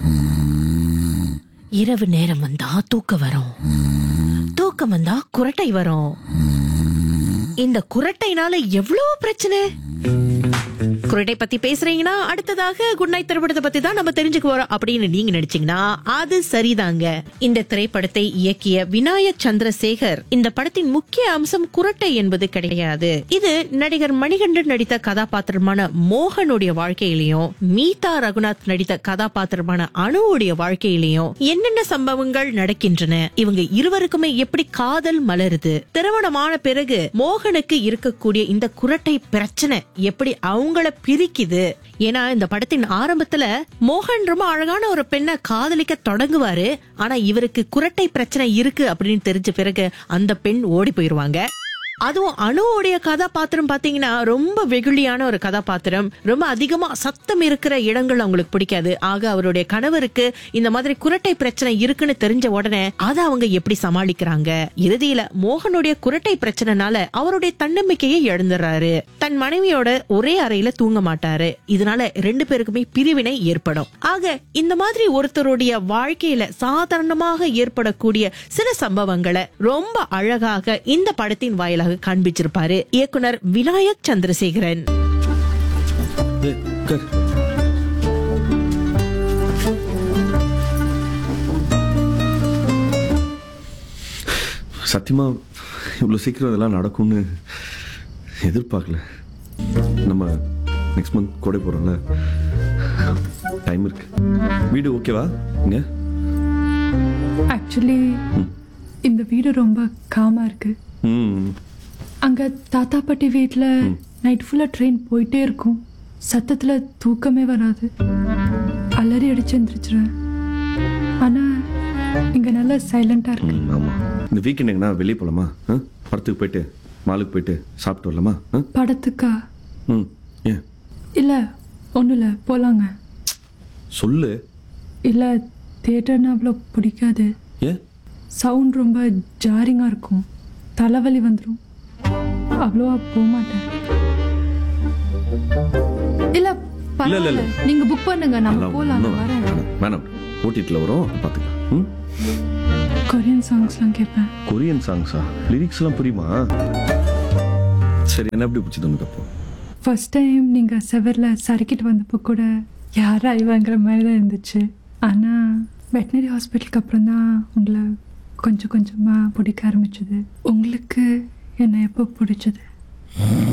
இரவு நேரம் வந்தா தூக்கம் வரும் தூக்கம் வந்தா குரட்டை வரும் இந்த குரட்டைனால எவ்வளவு பிரச்சனை குரட்டை பத்தி பேசுறீங்கன்னா அடுத்ததாக குட் நைட் திரைப்படத்தை பத்தி தான் நம்ம தெரிஞ்சுக்க போறோம் அப்படின்னு நீங்க நினைச்சீங்கன்னா அது சரிதாங்க இந்த திரைப்படத்தை இயக்கிய விநாயக் சந்திரசேகர் இந்த படத்தின் முக்கிய அம்சம் குரட்டை என்பது கிடையாது இது நடிகர் மணிகண்டன் நடித்த கதாபாத்திரமான மோகனுடைய வாழ்க்கையிலையும் மீதா ரகுநாத் நடித்த கதாபாத்திரமான அனுவுடைய வாழ்க்கையிலையும் என்னென்ன சம்பவங்கள் நடக்கின்றன இவங்க இருவருக்குமே எப்படி காதல் மலருது திருமணமான பிறகு மோகனுக்கு இருக்கக்கூடிய இந்த குரட்டை பிரச்சனை எப்படி அவங்கள பிரிக்குது ஏன்னா இந்த படத்தின் ஆரம்பத்துல மோகன் ரொம்ப அழகான ஒரு பெண்ணை காதலிக்க தொடங்குவாரு ஆனா இவருக்கு குரட்டை பிரச்சனை இருக்கு அப்படின்னு தெரிஞ்ச பிறகு அந்த பெண் ஓடி போயிருவாங்க அதுவும் அணுவோடைய கதாபாத்திரம் பாத்தீங்கன்னா ரொம்ப வெகுளியான ஒரு கதாபாத்திரம் ரொம்ப அதிகமா சத்தம் இருக்கிற இடங்கள் அவங்களுக்கு பிடிக்காது ஆக அவருடைய கணவருக்கு இந்த மாதிரி குரட்டை பிரச்சனை இருக்குன்னு தெரிஞ்ச உடனே அதை அவங்க எப்படி சமாளிக்கிறாங்க இறுதியில மோகனுடைய குரட்டை பிரச்சனைனால அவருடைய தன்னம்பிக்கையை இழந்துடுறாரு தன் மனைவியோட ஒரே அறையில தூங்க மாட்டாரு இதனால ரெண்டு பேருக்குமே பிரிவினை ஏற்படும் ஆக இந்த மாதிரி ஒருத்தருடைய வாழ்க்கையில சாதாரணமாக ஏற்படக்கூடிய சில சம்பவங்களை ரொம்ப அழகாக இந்த படத்தின் வாயிலாக காண்பிச்சிருப்பாரு இயக்குனர் விநாயக் சந்திரசேகரன் ஏய், உட்கார். சத்தியமா இவ்வளோ சீக்கிரம் இதெல்லாம் நடக்கும்னு எதிர்பார்க்கல நம்ம நெக்ஸ்ட் மந்த் கூட போகிறோம்ல டைம் இருக்கு வீடு ஓகேவா இங்க ஆக்சுவலி இந்த வீடு ரொம்ப காமா இருக்கு ம் அங்க தாத்தா பாட்டி வீட்டில் நைட் ஃபுல்லாக ட்ரெயின் போயிட்டே இருக்கும் சத்தத்துல தூக்கமே வராது அலறி அடிச்சு எந்திரிச்சிருவேன் ஆனா இங்க நல்லா சைலண்டா இருக்கு ம், ஆமா இந்த வீக்கெண்ட் எங்கன்னா வெளியே போகலாமா ஆ படத்துக்கு போயிட்டு மாலுக்கு போயிட்டு சாப்பிட்டு வரலாமா ஆ படத்துக்கா ம் ஏன் இல்ல ஒன்றும் இல்லை போலாங்க சொல்லு இல்ல தியேட்டர்னா அவ்வளோ பிடிக்காது ஏன் சவுண்ட் ரொம்ப ஜாரிங்கா இருக்கும் தலைவலி வந்துடும் அவ்வளோவா போக மாட்டேன் இல்ல இல்ல, இல்ல, பரவாயில்ல இல்ல. நீங்க புக் பண்ணுங்க நம்ம அதெல்லாம் போலாம் ஒண்ணும் நான் வரேன் வேணாம். வேணாம் ஓடிடியில் வரும் அப்ப பார்த்துக்கலாம் ம் கொரியன் சாங்ஸ்லாம் கேட்பேன் கொரியன் சாங்ஸா லிரிக்ஸ்லாம் புரியுமா சரி என்ன எப்படி பிடிச்சது உனக்கு அப்போ ஃபர்ஸ்ட் டைம் நீங்க செவர்ல சறுக்கிட்டு வந்தப்போ கூட யாரா இவங்கிற மாதிரி தான் இருந்துச்சு ஆனா வெட்டினரி ஹாஸ்பிட்டலுக்கு அப்புறம் தான் உங்களை கொஞ்சம் கொஞ்சமா பிடிக்க ஆரம்பிச்சது உங்களுக்கு என்ன எப்போ பிடிச்சது